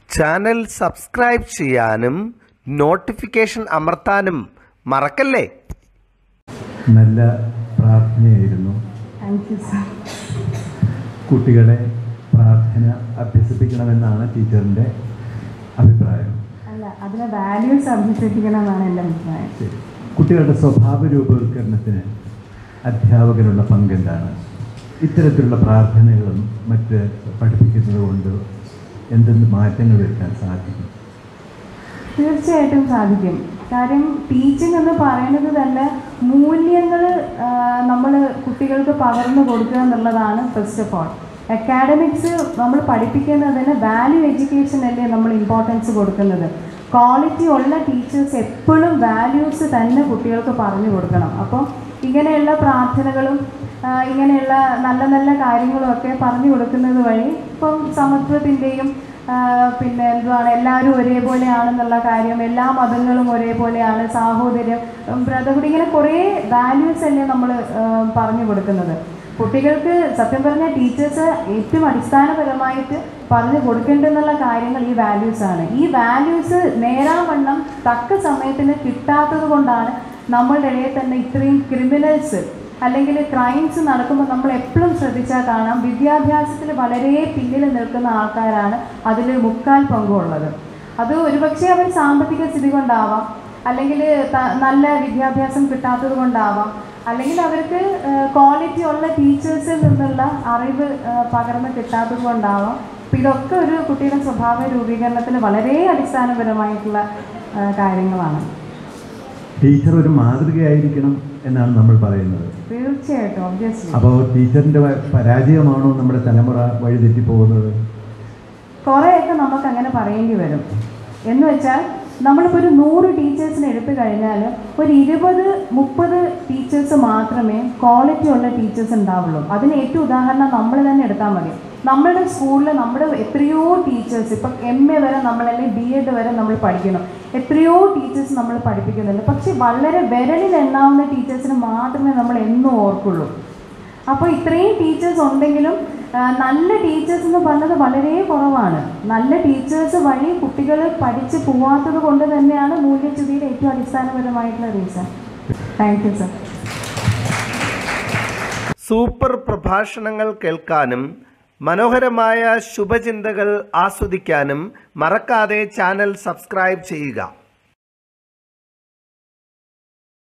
channel subscribe ചെയ്യാനും notification അമർത്താനും മറക്കല്ലേ നല്ല പ്രാർത്ഥനയായിരുന്നു താങ്ക് യു സർ കുട്ടികളെ പ്രാർത്ഥന അഭ്യസിപ്പിക്കണമെന്നാണ് ടീച്ചറിൻ്റെ അഭിപ്രായം അല്ല അതിനെ വാല്യൂസ് അഭ്യസിപ്പിക്കണം എന്നാണ് എൻ്റെ അഭിപ്രായം ശരി കുട്ടികളുടെ സ്വഭാവ രൂപവൽക്കരണത്തിന് അധ്യാപകനുള്ള പങ്കെന്താണ് ഇത്തരത്തിലുള്ള പ്രാർത്ഥനകളും മറ്റ് പഠിപ്പിക്കുന്നത് കൊണ്ട് എന്തെന്ന് മാറ്റങ്ങൾ വരുത്താൻ സാധിക്കും തീർച്ചയായിട്ടും സാധിക്കും കാര്യം ടീച്ചിങ് എന്ന് പറയുന്നത് തന്നെ മൂല്യങ്ങൾ നമ്മൾ കുട്ടികൾക്ക് പകർന്നു കൊടുക്കുക എന്നുള്ളതാണ് ഫസ്റ്റ് ഓഫ് ഓൾ അക്കാഡമിക്സ് നമ്മൾ പഠിപ്പിക്കുന്നതിന് വാല്യൂ എഡ്യൂക്കേഷൻ അല്ലേ നമ്മൾ ഇമ്പോർട്ടൻസ് കൊടുക്കുന്നത് ക്വാളിറ്റി ഉള്ള ടീച്ചേഴ്സ് എപ്പോഴും വാല്യൂസ് തന്നെ കുട്ടികൾക്ക് പറഞ്ഞു കൊടുക്കണം അപ്പം ഇങ്ങനെയുള്ള പ്രാർത്ഥനകളും ആ, ഇങ്ങനെയുള്ള നല്ല നല്ല കാര്യങ്ങളും ഒക്കെ പറഞ്ഞു കൊടുക്കുന്നത് വഴി ഇപ്പം സമത്വത്തിൻ്റെയും പിന്നെ എന്തുവാണ് എല്ലാവരും ഒരേപോലെയാണെന്നുള്ള കാര്യം എല്ലാ മതങ്ങളും ഒരേപോലെയാണ് സാഹോദര്യം ബ്രദർഹുഡ് ഇങ്ങനെ കുറേ വാല്യൂസ് അല്ലേ നമ്മൾ പറഞ്ഞു കൊടുക്കുന്നത് കുട്ടികൾക്ക് സത്യം പറഞ്ഞാൽ ടീച്ചേഴ്സ് ഏറ്റവും അടിസ്ഥാനപരമായിട്ട് പറഞ്ഞു കൊടുക്കേണ്ടെന്നുള്ള കാര്യങ്ങൾ ഈ വാല്യൂസ് ആണ് ഈ വാല്യൂസ് നേരാവണ്ണം തക്ക സമയത്തിന് കിട്ടാത്തത് കൊണ്ടാണ് നമ്മളുടെ ഇടയിൽ തന്നെ ഇത്രയും ക്രിമിനൽസ് അല്ലെങ്കിൽ ക്രൈംസ് നടക്കുമ്പോൾ നമ്മൾ എപ്പോഴും ശ്രദ്ധിച്ചാൽ കാണാം വിദ്യാഭ്യാസത്തിൽ വളരെ പിന്നിൽ നിൽക്കുന്ന ആൾക്കാരാണ് അതിൽ മുക്കാൽ പങ്കുള്ളത് അത് ഒരുപക്ഷെ അവർ സാമ്പത്തിക സ്ഥിതി കൊണ്ടാവാം അല്ലെങ്കിൽ നല്ല വിദ്യാഭ്യാസം കിട്ടാത്തത് കൊണ്ടാവാം അല്ലെങ്കിൽ അവർക്ക് ക്വാളിറ്റി ഉള്ള ടീച്ചേഴ്സിൽ നിന്നുള്ള അറിവ് ആ, പകർന്ന് കിട്ടാത്തത് കൊണ്ടാവാം അപ്പോൾ ഇതൊക്കെ ഒരു കുട്ടിയുടെ സ്വഭാവ രൂപീകരണത്തിൽ വളരെ അടിസ്ഥാനപരമായിട്ടുള്ള ആ, കാര്യങ്ങളാണ് ടീച്ചർ ഒരു മാതൃകയായിരിക്കണം എന്നാണ് നമ്മൾ പറയുന്നത് തീർച്ചയായിട്ടും ഒബ്വിയസ്ലി അപ്പോൾ ടീച്ചറിൻ്റെ പരാജയമാണോ നമ്മുടെ തലമുറ വഴിതെറ്റിപ്പോകുന്നത് കുറേയൊക്കെ നമുക്ക് അങ്ങനെ പറയേണ്ടി വരും എന്ന് വെച്ചാൽ നമ്മളിപ്പോൾ ഒരു നൂറ് ടീച്ചേഴ്സിനെ എടുത്തു കഴിഞ്ഞാൽ ഒരു ഇരുപത് മുപ്പത് ടീച്ചേഴ്സ് മാത്രമേ ക്വാളിറ്റി ഉള്ള ടീച്ചേഴ്സ് ഉണ്ടാവുള്ളൂ അതിന് ഏറ്റവും ഉദാഹരണം നമ്മൾ തന്നെ എടുത്താൽ മതി നമ്മുടെ സ്കൂളിൽ നമ്മുടെ എത്രയോ ടീച്ചേഴ്സ് ഇപ്പം എം എ വരെ നമ്മളല്ലെങ്കിൽ ബി എഡ് വരെ നമ്മൾ പഠിക്കണം എത്രയോ ടീച്ചേഴ്സ് നമ്മൾ പഠിപ്പിക്കുന്നുണ്ട് പക്ഷെ വളരെ വിരലിൽ എണ്ണാവുന്ന ടീച്ചേഴ്സിന് മാത്രമേ നമ്മൾ എന്നും ഓർക്കുള്ളൂ അപ്പോൾ ഇത്രയും ടീച്ചേഴ്സ് ഉണ്ടെങ്കിലും ആ, നല്ല ടീച്ചേഴ്സ് എന്ന് പറഞ്ഞത് വളരെ കുറവാണ് നല്ല ടീച്ചേഴ്സ് വഴി കുട്ടികൾ പഠിച്ച് പോവാത്തത് കൊണ്ട് തന്നെയാണ് മൂല്യച്യുതിയുടെ ഏറ്റവും അടിസ്ഥാനപരമായിട്ടുള്ള reason thank you sir super പ്രഭാഷണങ്ങൾ കേൾക്കാനും മനോഹരമായ ശുഭചിന്തകൾ ആസ്വദിക്കാനും മറക്കാതെ ചാനൽ സബ്സ്ക്രൈബ് ചെയ്യുക